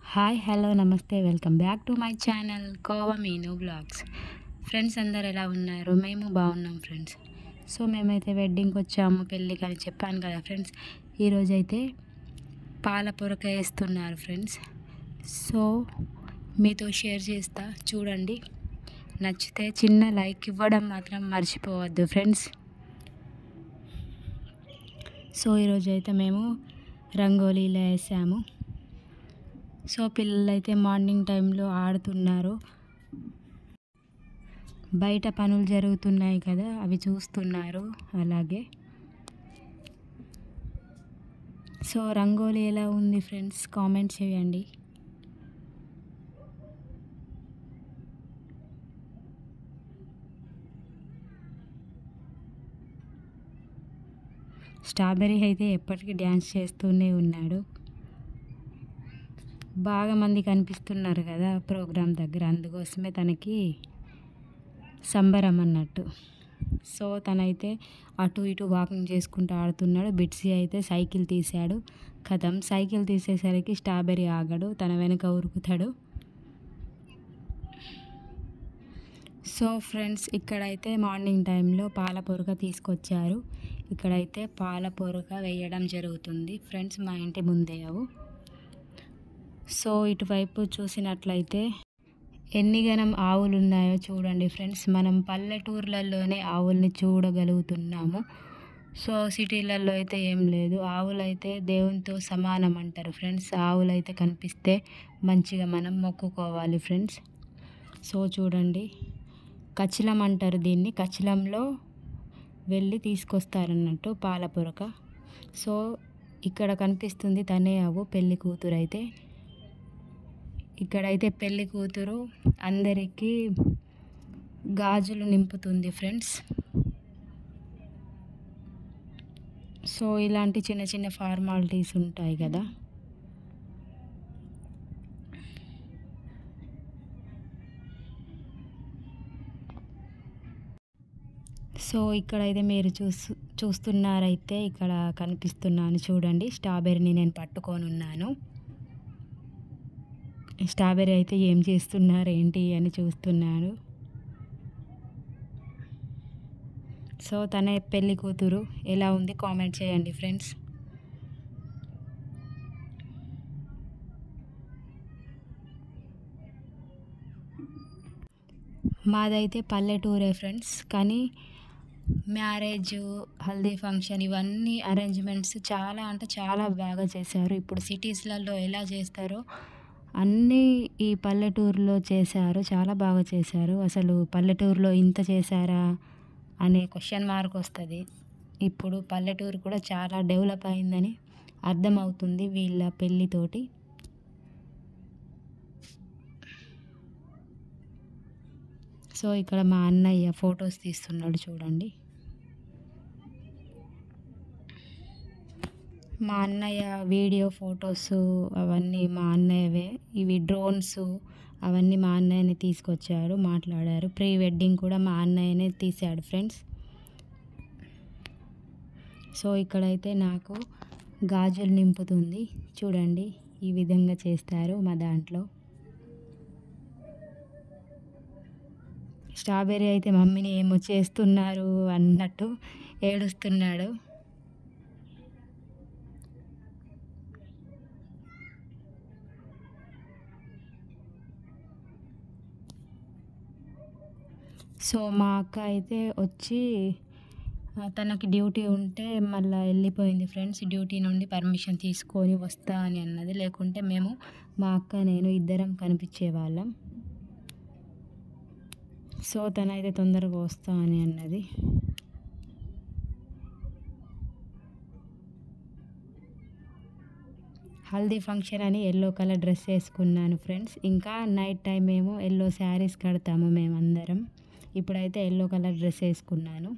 hi hello నమస్తే welcome back to my channel Kova Meenu blogs friends అందరు ఎలా ఉన్నారు మేము బాగున్నాం ఫ్రెండ్స్ సో మేమైతే వెడ్డింగ్కి వచ్చాము పెళ్ళికి అని చెప్పాను కదా ఫ్రెండ్స్ ఈరోజు అయితే పాల పొరక వేస్తున్నారు ఫ్రెండ్స్ సో మీతో షేర్ చేస్తా చూడండి నచ్చితే చిన్న లైక్ ఇవ్వడం మాత్రం మర్చిపోవద్దు ఫ్రెండ్స్ సో ఈరోజు అయితే మేము రంగోలీలో వేసాము సో పిల్లలు అయితే మార్నింగ్ టైంలో ఆడుతున్నారు బయట పనులు జరుగుతున్నాయి కదా అవి చూస్తున్నారు అలాగే సో రంగోలీ ఎలా ఉంది ఫ్రెండ్స్ కామెంట్ చేయండి స్ట్రాబెర్రీ అయితే ఎప్పటికీ డ్యాన్స్ చేస్తూనే ఉన్నాడు బాగా మంది కనిపిస్తున్నారు కదా ప్రోగ్రామ్ దగ్గర అందుకోసమే తనకి సంబరం అన్నట్టు సో తనైతే అటు ఇటు వాకింగ్ చేసుకుంటూ ఆడుతున్నాడు బిట్సీ అయితే సైకిల్ తీశాడు కథం సైకిల్ తీసేసరికి స్ట్రాబెర్రీ ఆగడు తన వెనుక ఉరుకుతాడు సో ఫ్రెండ్స్ ఇక్కడైతే మార్నింగ్ టైంలో పాల పొరక తీసుకొచ్చారు ఇక్కడైతే పాల పొరక వేయడం జరుగుతుంది ఫ్రెండ్స్ మా ఇంటి ముందే అవు సో ఇటువైపు చూసినట్లయితే ఎన్ని గనం ఆవులు ఉన్నాయో చూడండి ఫ్రెండ్స్ మనం పల్లెటూర్లలోనే ఆవుల్ని చూడగలుగుతున్నాము సో సిటీలలో అయితే ఏం లేదు ఆవులు అయితే దేవునితో సమానం అంటారు ఫ్రెండ్స్ ఆవులు అయితే కనిపిస్తే మంచిగా మనం మొక్కుకోవాలి ఫ్రెండ్స్ సో చూడండి కచ్చిలం అంటారు దీన్ని కచ్చిలంలో వెళ్ళి తీసుకొస్తారన్నట్టు పాల పొరక సో ఇక్కడ కనిపిస్తుంది తనే ఆవు పెళ్లి కూతురు అయితే ఇక్కడైతే పెళ్లి కూతురు అందరికీ గాజులు నింపుతుంది ఫ్రెండ్స్ సో ఇలాంటి చిన్న చిన్న ఫార్మాలిటీస్ ఉంటాయి కదా సో ఇక్కడైతే మీరు చూస్తు చూస్తున్నారైతే ఇక్కడ కనిపిస్తున్నాను చూడండి స్ట్రాబెర్రీని నేను పట్టుకొని ఉన్నాను స్ట్రాబెర్రీ అయితే ఏం చేస్తున్నారు ఏంటి అని చూస్తున్నాడు సో తన పెళ్ళి కూతురు ఎలా ఉంది కామెంట్ చేయండి ఫ్రెండ్స్ మాదైతే పల్లెటూరే ఫ్రెండ్స్ కానీ మ్యారేజ్ హల్దీ ఫంక్షన్ ఇవన్నీ అరేంజ్మెంట్స్ చాలా అంటే చాలా బాగా చేశారు ఇప్పుడు సిటీస్లలో ఎలా చేస్తారో అన్నీ ఈ పల్లెటూరులో చేశారు చాలా బాగా చేశారు అసలు పల్లెటూరులో ఇంత చేశారా అనే క్వశ్చన్ మార్క్ వస్తుంది ఇప్పుడు పల్లెటూరు కూడా చాలా డెవలప్ అయిందని అర్థమవుతుంది వీళ్ళ పెళ్ళితోటి సో ఇక్కడ మా అన్నయ్య ఫొటోస్ తీస్తున్నాడు చూడండి మా అన్నయ్య వీడియో ఫొటోస్ అవన్నీ మా అన్నయ్యవే ఇవి డ్రోన్స్ అవన్నీ మా అన్నయ్యనే తీసుకొచ్చారు మాట్లాడారు ప్రీ వెడ్డింగ్ కూడా మా అన్నయ్యనే తీశాడు ఫ్రెండ్స్ సో ఇక్కడైతే నాకు గాజులు నింపుతుంది చూడండి ఈ విధంగా చేస్తారు మా దాంట్లో స్ట్రాబెర్రీ అయితే మమ్మీని ఏమో చేస్తున్నారు అన్నట్టు ఏడుస్తున్నాడు సో మా అక్క అయితే వచ్చి తనకి డ్యూటీ ఉంటే మళ్ళీ వెళ్ళిపోయింది ఫ్రెండ్స్ డ్యూటీ నుండి పర్మిషన్ తీసుకొని వస్తా అని అన్నది లేకుంటే మేము మా అక్క నేను ఇద్దరం కనిపించే వాళ్ళం సో తనైతే తొందరగా వస్తా అని అన్నది హల్దీ ఫంక్షన్ అని ఎల్లో కలర్ డ్రెస్ వేసుకున్నాను ఫ్రెండ్స్ ఇంకా నైట్ టైం ఏమో ఎల్లో శారీస్ కడతాము మేమందరం ఇప్పుడైతే ఎల్లో కలర్ డ్రెస్ వేసుకున్నాను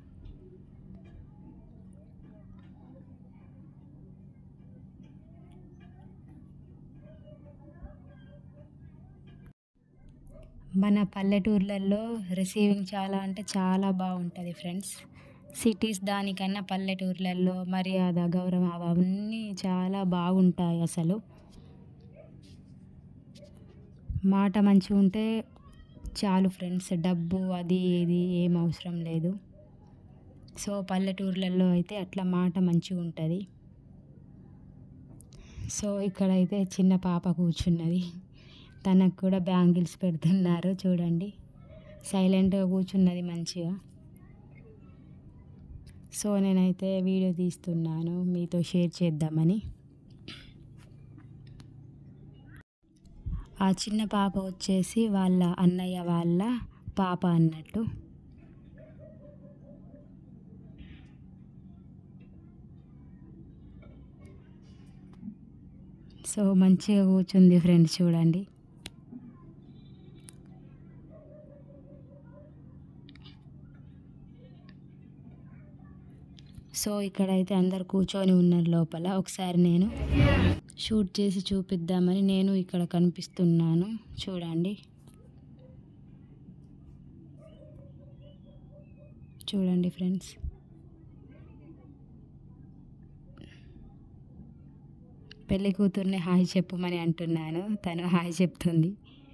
మన పల్లెటూర్లలో రిసీవింగ్ చాలా అంటే చాలా బాగుంటుంది ఫ్రెండ్స్ సిటీస్ దానికన్నా పల్లెటూర్లలో మర్యాద గౌరవం అవన్నీ చాలా బాగుంటాయి అసలు మాట మంచిగా ఉంటే చాలు ఫ్రెండ్స్ డబ్బు అది ఇది ఏం అవసరం లేదు సో పల్లెటూర్లలో అయితే అట్లా మాట మంచిగా ఉంటుంది సో ఇక్కడైతే చిన్న పాప కూర్చున్నది తనకు కూడా బ్యాంగిల్స్ పెడుతున్నారు చూడండి సైలెంట్గా కూర్చున్నది మంచిగా సో నేనైతే వీడియో తీస్తున్నాను మీతో షేర్ చేద్దామని ఆ చిన్న పాప వచ్చేసి వాళ్ళ అన్నయ్య వాళ్ళ పాప అన్నట్టు సో మంచిగా కూర్చుంది ఫ్రెండ్స్ చూడండి సో ఇక్కడైతే అందరు కూర్చొని ఉన్నారు లోపల ఒకసారి నేను షూట్ చేసి చూపిద్దామని నేను ఇక్కడ కనిపిస్తున్నాను చూడండి చూడండి ఫ్రెండ్స్ పెళ్లి కూతుర్ని హాయ్ చెప్పమని అంటున్నాను తను హాయ్ చెప్తుంది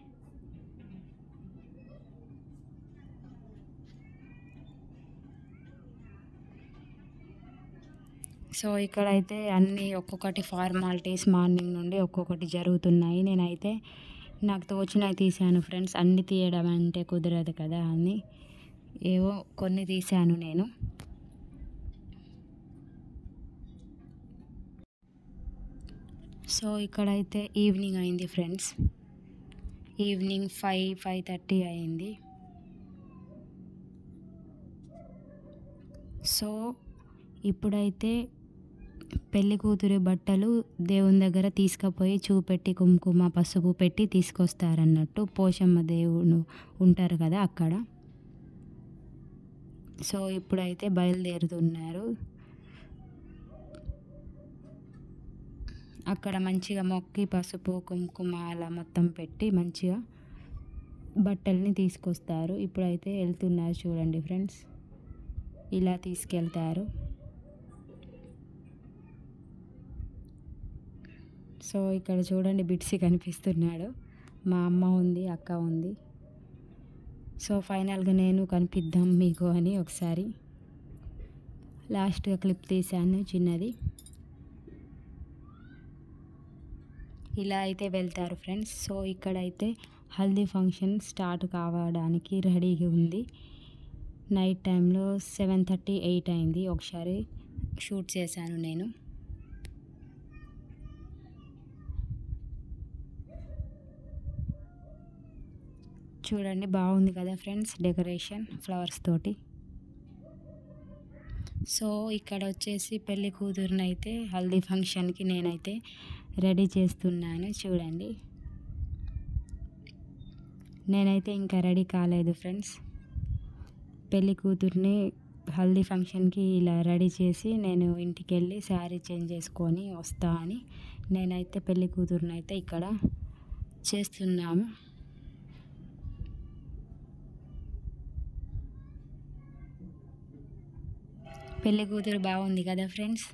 సో ఇక్కడైతే అన్నీ ఒక్కొక్కటి ఫార్మాలిటీస్ మార్నింగ్ నుండి ఒక్కొక్కటి జరుగుతున్నాయి నేనైతే నాకు తోచినవి తీశాను ఫ్రెండ్స్ అన్ని తీయడం అంటే కుదరదు కదా అని ఏవో కొన్ని తీశాను నేను సో ఇక్కడైతే ఈవినింగ్ అయింది friends evening five five thirty అయింది సో ఇప్పుడైతే పెళ్లి కూతురి బట్టలు దేవుని దగ్గర తీసుకుపోయి చూపెట్టి కుంకుమ పసుపు పెట్టి తీసుకొస్తారన్నట్టు పోషమ్మ దేవుడు ఉంటారు కదా అక్కడ సో ఇప్పుడైతే బయలుదేరుతున్నారు అక్కడ మంచిగా మొక్కి పసుపు కుంకుమ అలా మొత్తం పెట్టి మంచిగా బట్టల్ని తీసుకొస్తారు ఇప్పుడైతే వెళ్తున్నారు చూడండి ఫ్రెండ్స్ ఇలా తీసుకెళ్తారు సో ఇక్కడ చూడండి బిట్సి కనిపిస్తున్నాడు మా అమ్మ ఉంది అక్క ఉంది సో ఫైనల్గా నేను కనిపిద్దాం మీకు అని ఒకసారి లాస్ట్గా క్లిప్ తీశాను చిన్నది ఇలా అయితే వెళ్తారు ఫ్రెండ్స్ సో ఇక్కడైతే హల్దీ ఫంక్షన్ స్టార్ట్ కావడానికి రెడీగా ఉంది నైట్ టైంలో సెవెన్ థర్టీ ఎయిట్ అయింది ఒకసారి షూట్ చేశాను నేను చూడండి బాగుంది కదా ఫ్రెండ్స్ డెకరేషన్ ఫ్లవర్స్ తోటి సో ఇక్కడ వచ్చేసి పెళ్లి కూతురుని అయితే హల్దీ ఫంక్షన్కి నేనైతే రెడీ చేస్తున్నాను చూడండి నేనైతే ఇంకా రెడీ కాలేదు ఫ్రెండ్స్ పెళ్లి కూతుర్ని హల్దీ ఫంక్షన్కి ఇలా రెడీ చేసి నేను ఇంటికి వెళ్ళి శారీ చేంజ్ చేసుకొని వస్తా అని నేనైతే పెళ్లి కూతురుని అయితే ఇక్కడ చేస్తున్నాము పెళ్లి కూతురు బాగుంది కదా ఫ్రెండ్స్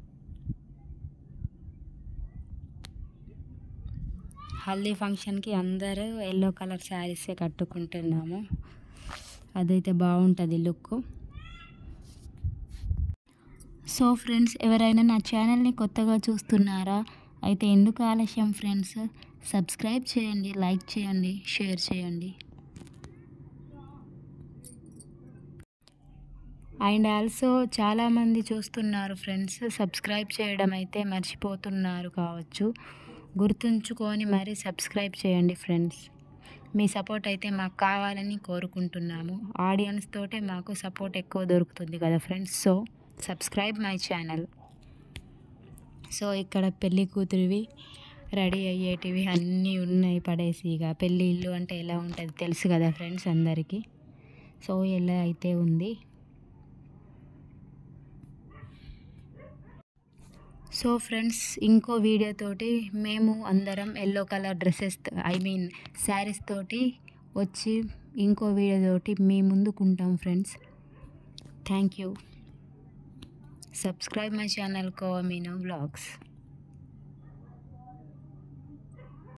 హల్దీ ఫంక్షన్కి అందరూ ఎల్లో కలర్ శారీసే కట్టుకుంటున్నాము అదైతే బాగుంటుంది లుక్ సో ఫ్రెండ్స్ ఎవరైనా నా ఛానల్ని కొత్తగా చూస్తున్నారా అయితే ఎందుకు ఆలస్యం ఫ్రెండ్స్ సబ్స్క్రైబ్ చేయండి లైక్ చేయండి షేర్ చేయండి అండ్ ఆల్సో చాలామంది చూస్తున్నారు ఫ్రెండ్స్ సబ్స్క్రైబ్ చేయడం అయితే మర్చిపోతున్నారు కావచ్చు గుర్తుంచుకొని మరీ సబ్స్క్రైబ్ చేయండి ఫ్రెండ్స్ మీ సపోర్ట్ అయితే మాకు కావాలని కోరుకుంటున్నాము ఆడియన్స్ తోటే మాకు సపోర్ట్ ఎక్కువ దొరుకుతుంది కదా friends so subscribe my channel so ఇక్కడ పెళ్ళి కూతురివి రెడీ అయ్యేటివి అన్నీ ఉన్నాయి పడేసి ఇక పెళ్ళి ఇల్లు అంటే ఎలా ఉంటుంది తెలుసు కదా ఫ్రెండ్స్ అందరికీ సో ఎలా అయితే ఉంది సో ఫ్రెండ్స్ ఇంకో వీడియో తోటి మేము అందరం yellow colour dresses I mean sarees తోటి వచ్చి ఇంకో వీడియో తోటి మీ ముందుకుంటాం friends thank you subscribe my channel Kovameeno vlogs